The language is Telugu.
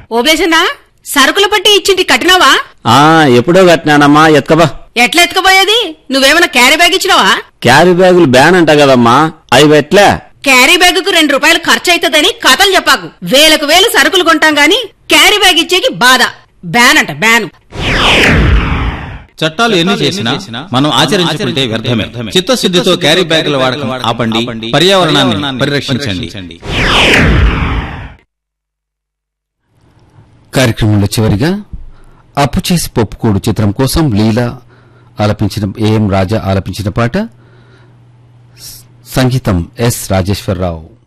ఓబేసన్నా సరుకుల పట్టి ఇచ్చింటి కట్టినావా ఆ ఎప్పుడో కట్టినానమ్మా ఎత్కబా ఎట్లా ఎత్తుకుపోయేది నువ్వేమైనా క్యారీ బ్యాగ్ ఇచ్చినావా క్యారీ బ్యాగులు బ్యాన్ అంట కదమ్మా అవి ఎట్లా క్యారీ బ్యాగ్ కు రెండు రూపాయలు ఖర్చు అవుతుందని కథలు చెప్పాకు వేలకు వేలు సరుకులు కొంటాం గాని క్యారీ బ్యాగ్ ఇచ్చేకి బాధ బ్యాన్ అంట బ్యాన్ చట్టాలు ఎన్ని చేసినా మనం ఆచరించుకుంటే వ్యర్థమే చిత్తశుద్ధితో క్యారీ బ్యాగుల వాడకం ఆపండి పర్యావరణాన్ని పరిరక్షించండి కార్యక్రమంలో చివరిగా అప్పు చేసి పప్పుకోడు చిత్రం కోసం లీలా ఆలపించిన ఏఎం రాజా ఆలపించిన పాట సంగీతం ఎస్ రాజేశ్వరరావు